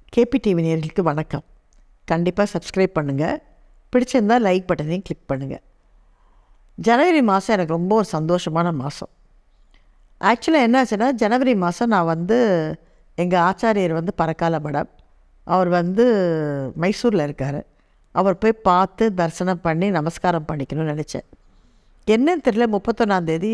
KP TV நேர்களுக்கு வணக்கம் கண்டிப்பாக சப்ஸ்கிரைப் பண்ணுங்கள் பிடிச்சிருந்தால் லைக் பட்டனையும் கிளிக் பண்ணுங்கள் ஜனவரி மாதம் எனக்கு ரொம்ப ஒரு சந்தோஷமான மாதம் ஆக்சுவலாக என்னாச்சுன்னா ஜனவரி மாதம் நான் வந்து எங்கள் ஆச்சாரியர் வந்து பரக்கால மடம் அவர் வந்து மைசூரில் இருக்கார் அவர் போய் பார்த்து தரிசனம் பண்ணி நமஸ்காரம் பண்ணிக்கணும்னு நினச்சேன் என்னன்னு தெரியல முப்பத்தொன்னாந்தேதி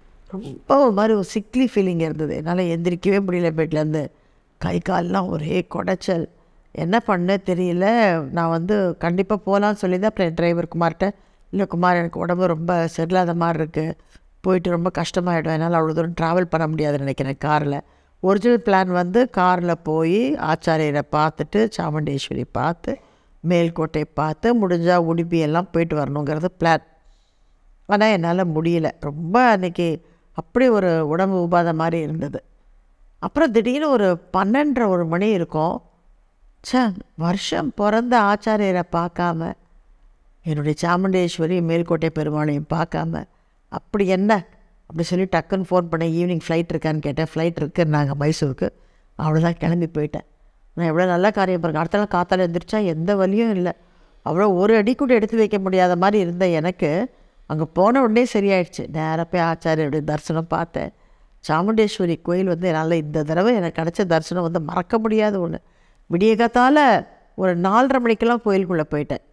ரொம்ப ஒரு மாதிரி ஒரு சிக்லி ஃபீலிங் இருந்தது என்னால் எந்திரிக்கவே முடியல பெட்லேருந்து கை கால்லாம் ஒரே குடைச்சல் என்ன பண்ண தெரியல நான் வந்து கண்டிப்பாக போகலான்னு சொல்லி தான் அப்புறம் டிரைவர் குமார்கிட்ட இல்லை குமார் எனக்கு உடம்பு ரொம்ப சரியில்லாத மாதிரி இருக்குது போயிட்டு ரொம்ப கஷ்டமாயிடும் என்னால் அவ்வளோ தூரம் ட்ராவல் பண்ண முடியாதுன்னு நினைக்கிறேன் காரில் ஒரிஜினல் பிளான் வந்து காரில் போய் ஆச்சாரியரை பார்த்துட்டு சாமுண்டேஸ்வரி பார்த்து மேல்கோட்டை பார்த்து முடிஞ்சால் உடுப்பி எல்லாம் போயிட்டு வரணுங்கிறது பிளான் ஆனால் என்னால் முடியல ரொம்ப அன்றைக்கி அப்படி ஒரு உடம்பு உபாத மாதிரி இருந்தது அப்புறம் திடீர்னு ஒரு பன்னெண்டரை ஒரு மணி இருக்கும் ச்சே வருஷம் பிறந்த ஆச்சாரியரை பார்க்காம என்னுடைய சாமுண்டேஸ்வரி மேல்கோட்டை பெருமாளையும் பார்க்காம அப்படி என்ன அப்படி சொல்லி டக்குன்னு ஃபோன் பண்ணேன் ஈவினிங் ஃப்ளைட் இருக்கான்னு கேட்டேன் ஃப்ளைட் இருக்குன்னாங்க மைசூருக்கு அவ்வளோதான் கிளம்பி போயிட்டேன் நான் எவ்வளோ நல்ல காரியம் பாருங்க அடுத்த நாள் காத்தால எழுந்திரிச்சா எந்த வலியும் இல்லை அவ்வளோ ஒரு அடி கூட எடுத்து வைக்க முடியாத மாதிரி இருந்த எனக்கு அங்கே போன உடனே சரியாயிடுச்சு நேராக போய் ஆச்சாரியோடைய தரிசனம் பார்த்தேன் சாமுண்டேஸ்வரி கோயில் வந்து என்னால் இந்த தடவை எனக்கு கிடச்ச தரிசனம் வந்து மறக்க முடியாத ஒன்று விடிய காத்தால் ஒரு நாலரை மணிக்கெல்லாம் கோயிலுக்குள்ளே போயிட்டேன்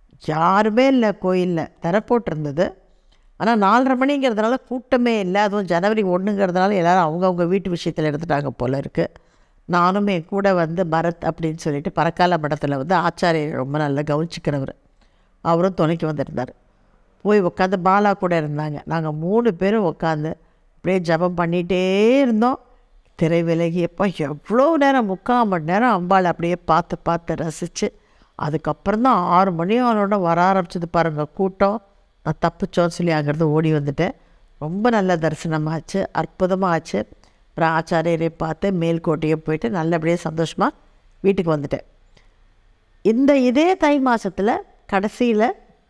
யாருமே இல்லை கோயிலில் திற போட்டிருந்தது ஆனால் நாலரை மணிங்கிறதுனால கூட்டமே இல்லை அதுவும் ஜனவரி ஒன்றுங்கிறதுனால எல்லோரும் அவங்கவுங்க வீட்டு விஷயத்தில் எடுத்துட்டாங்க போல இருக்குது நானும் என் கூட வந்து பரத் அப்படின்னு சொல்லிட்டு பரக்கால மடத்தில் வந்து ஆச்சாரியர் ரொம்ப நல்லா கவனிச்சிக்கிறவர் அவரும் துணைக்கு வந்திருந்தார் போய் உட்காந்து பாலா கூட இருந்தாங்க நாங்கள் மூணு பேரும் உட்காந்து அப்படியே ஜபம் பண்ணிகிட்டே இருந்தோம் திரை விலகியப்போ எவ்வளோ நேரம் முக்கால் மணி நேரம் அம்பாள் அப்படியே பார்த்து பார்த்து ரசித்து அதுக்கப்புறம் தான் ஆறு மணி ஆனோட வர ஆரம்பிச்சது பாருங்கள் கூட்டம் நான் தப்பிச்சோன்னு சொல்லி அங்கேருந்து ஓடி வந்துட்டேன் ரொம்ப நல்ல தரிசனமாச்சு அற்புதமாக ஆச்சு அப்புறம் ஆச்சாரியரை பார்த்து மேல்கோட்டையை போயிட்டு நல்லபடியாக சந்தோஷமாக வீட்டுக்கு வந்துட்டேன் இந்த இதே தை மாதத்தில் கடைசியில்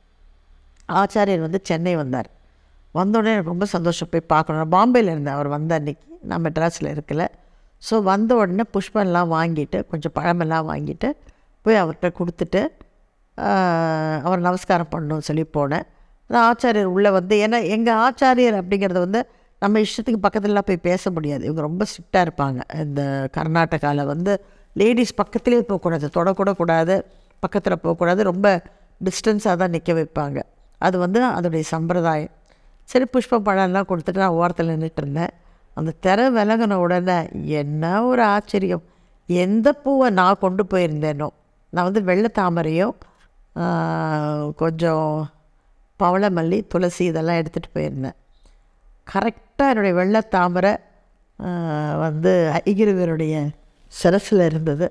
ஆச்சாரியர் வந்து சென்னை வந்தார் வந்தோடனே எனக்கு ரொம்ப சந்தோஷம் போய் பார்க்கணும் நான் பாம்பேயில் இருந்தேன் அவர் வந்த அன்னைக்கு நான் மெட்ராஸில் இருக்கல ஸோ வந்த உடனே புஷ்பம்லாம் வாங்கிட்டு கொஞ்சம் பழமெல்லாம் வாங்கிட்டு போய் அவர்கிட்ட கொடுத்துட்டு ஆஹ், அவர் நமஸ்காரம் பண்ணணும்னு சொல்லி போனேன் ஆனால் ஆச்சாரியர் உள்ளே வந்து ஏன்னா எங்கள் ஆச்சாரியர் அப்படிங்கிறது வந்து நம்ம இஷ்டத்துக்கு பக்கத்துலலாம் போய் பேச முடியாது இவங்க ரொம்ப ஸ்ட்ரிக்டாக இருப்பாங்க இந்த கர்நாடகாவில் வந்து லேடிஸ் பக்கத்துலேயே போகக்கூடாது தொடக்கூட கூடாது பக்கத்தில் போகக்கூடாது ரொம்ப டிஸ்டன்ஸாக தான் நிற்க வைப்பாங்க அது வந்து அதோடைய சம்பிரதாயம் சரி புஷ்ப பழம்லாம் கொடுத்துட்டு நான் ஓரத்தில் நின்றுட்டு இருந்தேன் அந்த திரை விலகின உடனே என்ன ஒரு ஆச்சரியம் எந்த பூவை நான் கொண்டு போயிருந்தேனோ நான் வந்து வெள்ளை தாமரையும் ஆஹ், கொஞ்சம் பவளமல்லி துளசி இதெல்லாம் எடுத்துகிட்டு போயிருந்தேன் கரெக்டாக என்னுடைய வெள்ளை தாமரை ஆஹ், வந்து ஐகிருவருடைய சிரசில் இருந்தது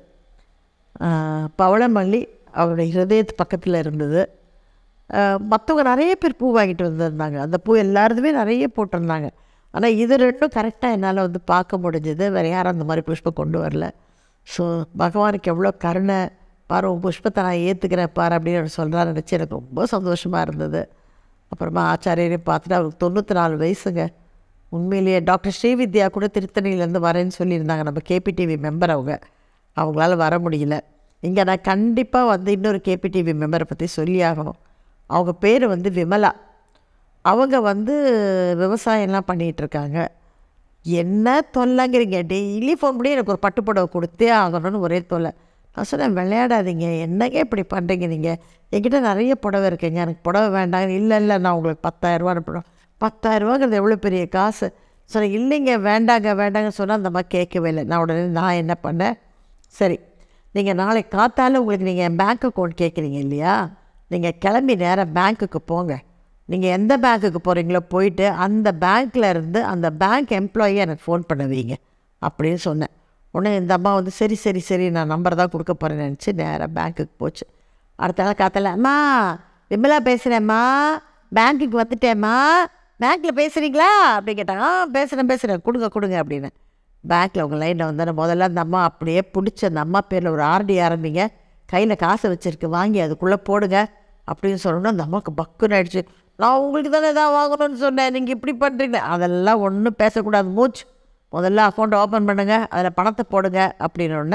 ஆஹ், பவளமல்லி அவருடைய ஹிருதயத்து பக்கத்தில் இருந்தது மற்றவங்க நிறைய பேர் பூ வாங்கிட்டு வந்திருந்தாங்க அந்த பூ எல்லாருதுமே நிறைய போட்டிருந்தாங்க ஆனால் இது ரெண்டும் கரெக்டாக என்னால் வந்து பார்க்க முடிஞ்சது வேறு யாரும் அந்த மாதிரி புஷ்பம் கொண்டு வரல ஸோ பகவானுக்கு எவ்வளோ கருணை பாரு உன் புஷ்பத்தை நான் ஏற்றுக்கிறேன் பாரு அப்படின்னு அவர் சொல்கிறாரு நினச்சி எனக்கு ரொம்ப சந்தோஷமாக இருந்தது அப்புறமா ஆச்சாரியரை பார்த்துட்டு அவருக்கு தொண்ணூற்றி நாலு வயசுங்க உண்மையிலேயே டாக்டர் ஸ்ரீவித்யா கூட திருத்தணியிலேருந்து வரேன்னு சொல்லியிருந்தாங்க நம்ம கேபிடிவி மெம்பர் அவங்க அவங்களால வர முடியல இங்கே நான் கண்டிப்பாக வந்து இன்னொரு கேபிடிவி மெம்பரை பற்றி சொல்லி ஆகணும் அவங்க பேர் வந்து விமலா அவங்க வந்து விவசாயம்லாம் பண்ணிகிட்டு இருக்காங்க என்ன தொல்லைங்கிறீங்க டெய்லி ஃபோன் பண்ணி எனக்கு ஒரு பட்டுப்புடவை கொடுத்தே ஆகணும்னு ஒரே தொல்லை நான் சொன்னேன் விளையாடாதீங்க என்னங்க இப்படி பண்ணுறீங்க நீங்கள் என்கிட்ட நிறைய புடவை இருக்குங்க எனக்கு புடவை வேண்டாங்க இல்லை இல்லை நான் உங்களுக்கு பத்தாயிரரூவா அனுப்புகிறோம் பத்தாயிரரூவாங்கிறது எவ்வளோ பெரிய காசு சொன்னேன் இல்லைங்க வேண்டாங்க வேண்டாங்க சொன்னால் அந்த மாதிரி கேட்கவே இல்லை நான் உடனே நான் என்ன பண்ணேன் சரி நீங்கள் நாளைக்கு காத்தால உங்களுக்கு நீங்கள் பேங்க் அக்கௌண்ட் கேட்குறீங்க இல்லையா நீங்கள் கிளம்பி நேராக பேங்க்குக்கு போங்க நீங்கள் எந்த பேங்க்குக்கு போகிறீங்களோ போயிட்டு அந்த பேங்க்கில் இருந்து அந்த பேங்க் எம்ப்ளாயியை எனக்கு ஃபோன் பண்ண வைங்க அப்படின்னு சொன்னேன் உடனே இந்த அம்மா வந்து சரி சரி சரி நான் நம்பர் தான் கொடுக்க போகிறேன்னு நினச்சி நேராக பேங்க்குக்கு போச்சு அடுத்த நாள் காத்தால அம்மா விமலா பேசுகிறேம்மா பேங்க்குக்கு வந்துட்டேம்மா பேங்க்கில் பேசுகிறீங்களா அப்படி கேட்டாங்க ஆ பேசுகிறேன் பேசுகிறேன் கொடுங்க கொடுங்க அப்படின்னு பேங்க்கில் உங்கள் லைனில் வந்தால் முதல்ல அந்த அம்மா அப்படியே பிடிச்சி அந்த அம்மா பேரில் ஒரு ஆர்டி ஆரம்பிங்க கையில் காசை வச்சுருக்கு வாங்கி அதுக்குள்ளே போடுங்க அப்படின்னு சொல்லணும் அந்த அம்மாவுக்கு பக்குன்னு ஆயிடுச்சு நான் உங்களுக்கு தானே எதாவது வாங்கணும்னு சொன்னேன் நீங்கள் இப்படி பண்ணுறீங்க அதெல்லாம் ஒன்றும் பேசக்கூடாது மூச்சு முதல்ல அக்கௌண்ட் ஓப்பன் பண்ணுங்கள் அதில் பணத்தை போடுங்க அப்படின்னு உடனே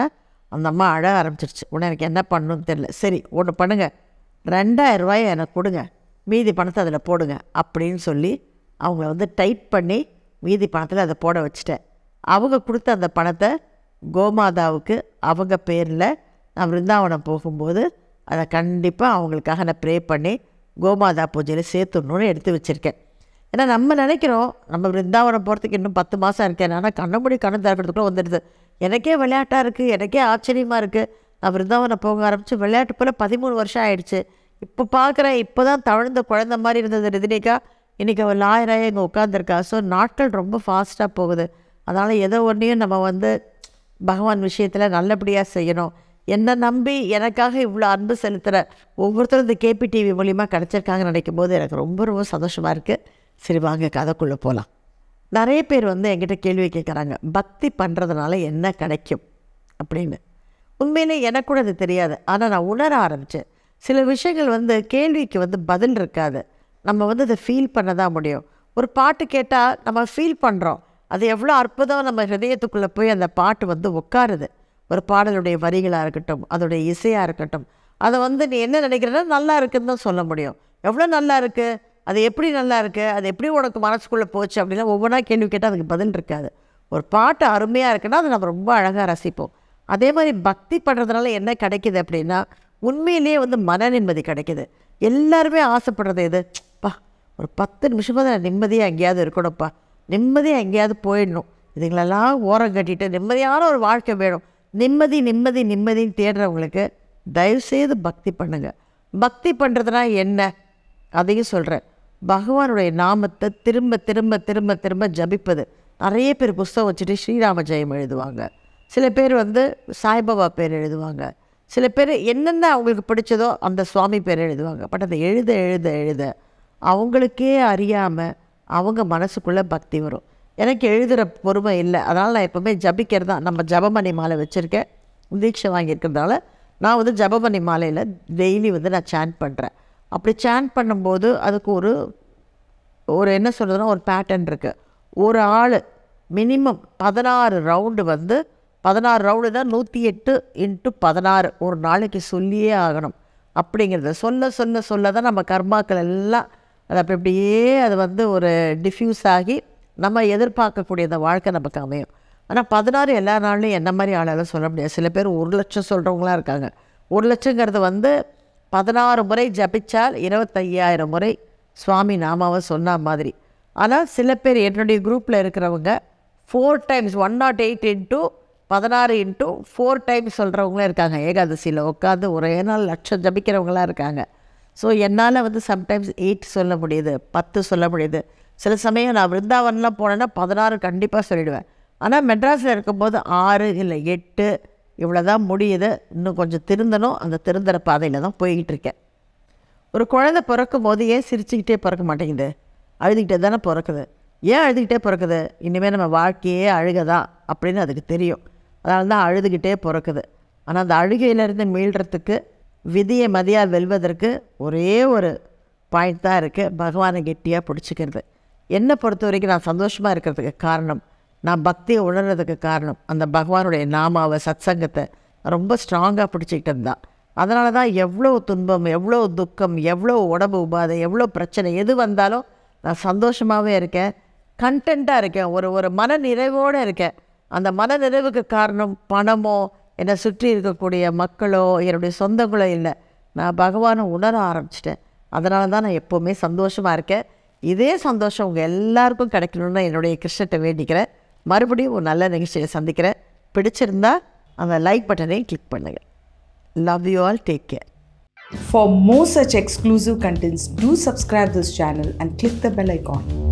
அந்த அம்மா அழ ஆரம்பிச்சிருச்சு உடனே எனக்கு என்ன பண்ணணும்னு தெரில சரி ஒன்று பண்ணுங்கள் ரெண்டாயிரம் ரூபாயை எனக்கு கொடுங்க மீதி பணத்தை அதில் போடுங்க அப்படின்னு சொல்லி அவங்கள வந்து டைப் பண்ணி மீதி பணத்தில் அதை போட வச்சுட்டேன் அவங்க கொடுத்த அந்த பணத்தை கோமாதாவுக்கு அவங்க பேரில் நான் விருந்தாவனம் போகும்போது அதை கண்டிப்பாக அவங்களுக்காக நான் ப்ரே பண்ணி கோமாதா பூஜையில் சேர்த்துடணும்னு எடுத்து வச்சுருக்கேன் ஏன்னா நம்ம நினைக்கிறோம் நம்ம விருந்தாவனம் போகிறதுக்கு இன்னும் பத்து மாதம் இருக்கேன் ஆனால் கண்ணமுடி கண்ணு திறக்கிறதுக்குள்ளே வந்துடுது எனக்கே விளையாட்டாக இருக்குது எனக்கே ஆச்சரியமாக இருக்குது நான் விருந்தாவனம் போக ஆரம்பித்து விளையாட்டு போல் பதிமூணு வருஷம் ஆயிடுச்சு இப்போ பார்க்குறேன் இப்போ தான் தவழ்ந்த குழந்த மாதிரி இருந்தது ரஜினிகா இன்றைக்கி அவள் லாயராக இங்கே உட்காந்துருக்கா ஸோ நாட்கள் ரொம்ப ஃபாஸ்ட்டாக போகுது அதனால் எதோ ஒன்றையும் நம்ம வந்து பகவான் விஷயத்தில் நல்லபடியாக செய்யணும் என்னை நம்பி எனக்காக இவ்வளோ அன்பு செலுத்துகிற ஒவ்வொருத்தரும் இந்த கேபி டிவி மூலிமா கிடச்சிருக்காங்கன்னு நினைக்கும் போது எனக்கு ரொம்ப ரொம்ப சந்தோஷமாக இருக்குது சரி வாங்க கதைக்குள்ளே போகலாம் நிறைய பேர் வந்து என்கிட்ட கேள்வி கேட்குறாங்க பக்தி பண்ணுறதுனால என்ன கிடைக்கும் அப்படின்னு உண்மையிலே எனக்கு கூட அது தெரியாது ஆனால் நான் உணர ஆரம்பித்தேன் சில விஷயங்கள் வந்து கேள்விக்கு வந்து பதில் இருக்காது நம்ம வந்து அதை ஃபீல் பண்ண தான் முடியும் ஒரு பாட்டு கேட்டால் நம்ம ஃபீல் பண்ணுறோம் அது எவ்வளோ அற்புதம் நம்ம ஹிருதயத்துக்குள்ளே போய் அந்த பாட்டு வந்து உட்காருது ஒரு பாடலுடைய வரிகளாக இருக்கட்டும் அதோடைய இசையாக இருக்கட்டும் அதை வந்து நீ என்ன நினைக்கிறன்னா நல்லா இருக்குன்னு தான் சொல்ல முடியும் எவ்வளோ நல்லா இருக்குது அது எப்படி நல்லா இருக்குது அது எப்படி உனக்கு மனசுக்குள்ளே போச்சு அப்படின்னா ஒவ்வொன்றா கேள்வி கேட்டால் அதுக்கு பதில் இருக்காது ஒரு பாட்டு அருமையாக இருக்குன்னா அதை நம்ம ரொம்ப அழகாக ரசிப்போம் அதே மாதிரி பக்தி பண்ணுறதுனால என்ன கிடைக்கிது அப்படின்னா உண்மையிலேயே வந்து மன நிம்மதி கிடைக்கிது எல்லாருமே ஆசைப்படுறது எது பா ஒரு பத்து நிமிஷமாக நான் நிம்மதியாக எங்கேயாவது இருக்கணும்ப்பா நிம்மதியாக எங்கேயாவது போயிடணும் இதுங்களெல்லாம் ஓரம் கட்டிட்டு நிம்மதியான ஒரு வாழ்க்கை வேணும் நிம்மதி நிம்மதி நிம்மதின்னு தேடுறவங்களுக்கு தயவுசெய்து பக்தி பண்ணுங்கள் பக்தி பண்ணுறதுனா என்ன அதையும் சொல்கிறேன் பகவானுடைய நாமத்தை திரும்ப திரும்ப திரும்ப திரும்ப ஜபிப்பது நிறைய பேர் புஸ்தகம் வச்சுட்டு ஸ்ரீராம ஜெயம் எழுதுவாங்க சில பேர் வந்து சாய்பாபா பேர் எழுதுவாங்க சில பேர் என்னென்ன அவங்களுக்கு பிடிச்சதோ அந்த சுவாமி பேர் எழுதுவாங்க பட் அதை எழுத எழுத எழுத அவங்களுக்கே அறியாமல் அவங்க மனசுக்குள்ளே பக்தி வரும் எனக்கு எழுதுகிற பொறுமை இல்லை அதனால் நான் எப்போவுமே ஜபிக்கிறது தான் நம்ம ஜபமணி மாலை வச்சுருக்கேன் தீட்சை வாங்கியிருக்கிறதுனால நான் வந்து ஜபமணி மாலையில் டெய்லி வந்து நான் சேன் பண்ணுறேன் அப்படி சேன் பண்ணும்போது அதுக்கு ஒரு ஒரு என்ன சொல்கிறதுனா ஒரு பேட்டர்ன் இருக்குது ஒரு ஆள் மினிமம் பதினாறு ரவுண்டு வந்து பதினாறு ரவுண்டு தான் நூற்றி எட்டு இன்ட்டு பதினாறு ஒரு நாளைக்கு சொல்லியே ஆகணும் அப்படிங்கிறத சொல்ல சொல்ல சொல்ல தான் நம்ம கர்மாக்கள் எல்லாம் அது அப்படி அப்படியே அது வந்து ஒரு டிஃப்யூஸ் ஆகி நம்ம எதிர்பார்க்கக்கூடிய அந்த வாழ்க்கை நமக்கு அமையும் ஆனால் பதினாறு எல்லா நாள்லையும் என்ன மாதிரி ஆளாலும் சொல்ல முடியாது சில பேர் ஒரு லட்சம் சொல்கிறவங்களாம் இருக்காங்க ஒரு லட்சங்கிறது வந்து பதினாறு முறை ஜபிச்சால் இருபத்தையாயிரம் முறை சுவாமி நாமாவை சொன்ன மாதிரி ஆனால் சில பேர் என்னுடைய குரூப்பில் இருக்கிறவங்க four times one nought eight into பதினாறு இன்ட்டு ஃபோர் டைம்ஸ் சொல்கிறவங்களும் இருக்காங்க ஏகாதசியில் உட்காந்து ஒரே நாள் லட்சம் ஜபிக்கிறவங்களாம் இருக்காங்க ஸோ என்னால் வந்து சம்டைம்ஸ் எயிட் சொல்ல முடியுது பத்து சொல்ல முடியுது சில சமயம் நான் விருந்தாவன்லாம் போனேன்னா பதினாறு கண்டிப்பாக சொல்லிடுவேன் ஆனால் மெட்ராஸில் இருக்கும்போது ஆறு இல்லை எட்டு இவ்வளோ தான் முடியுது இன்னும் கொஞ்சம் திருந்தணும் அந்த திருந்துற பாதையில் தான் போய்கிட்டு இருக்கேன் ஒரு குழந்தை பிறக்கும் போது ஏன் சிரிச்சுக்கிட்டே பிறக்க மாட்டேங்குது அழுதுகிட்டே தானே பிறக்குது ஏன் அழுதுகிட்டே பிறக்குது இனிமேல் நம்ம வாழ்க்கையே அழுகதான் அப்படின்னு அதுக்கு தெரியும் அதனால தான் அழுதுகிட்டே பிறக்குது ஆனால் அந்த அழுகையிலேருந்து மீள்றதுக்கு விதியை மதியாக வெல்வதற்கு ஒரே ஒரு பாயிண்ட் தான் இருக்குது பகவானை கெட்டியாக பிடிச்சிக்கிறது என்னை பொறுத்த வரைக்கும் நான் சந்தோஷமாக இருக்கிறதுக்கு காரணம் நான் பக்தியை உணர்றதுக்கு காரணம் அந்த பகவானுடைய நாமாவை சத்சங்கத்தை ரொம்ப ஸ்ட்ராங்காக பிடிச்சிக்கிட்டது தான் அதனால தான் எவ்வளோ துன்பம் எவ்வளோ துக்கம் எவ்வளோ உடம்பு உபாதை எவ்வளோ பிரச்சனை எது வந்தாலும் நான் சந்தோஷமாகவே இருக்கேன் கண்டென்ட்டாக இருக்கேன் ஒரு ஒரு மன நிறைவோடு இருக்கேன் அந்த மன நிறைவுக்கு காரணம் பணமோ என்னை சுற்றி இருக்கக்கூடிய மக்களோ என்னுடைய சொந்தங்களோ இல்லை நான் பகவானை உணர ஆரம்பிச்சிட்டேன் அதனால தான் நான் எப்போவுமே சந்தோஷமாக இருக்கேன் இதே சந்தோஷம் உங்கள் எல்லாருக்கும் கிடைக்கணும்னு என்னுடைய கிருஷ்ணத்தை வேண்டிக்கிறேன் மறுபடியும் ஒரு நல்ல நிகழ்ச்சியை சந்திக்கிறேன் பிடிச்சிருந்தா அந்த லைக் பட்டனையும் கிளிக் பண்ணுங்கள் love you all take care For more such exclusive contents, do subscribe this channel and click the bell icon.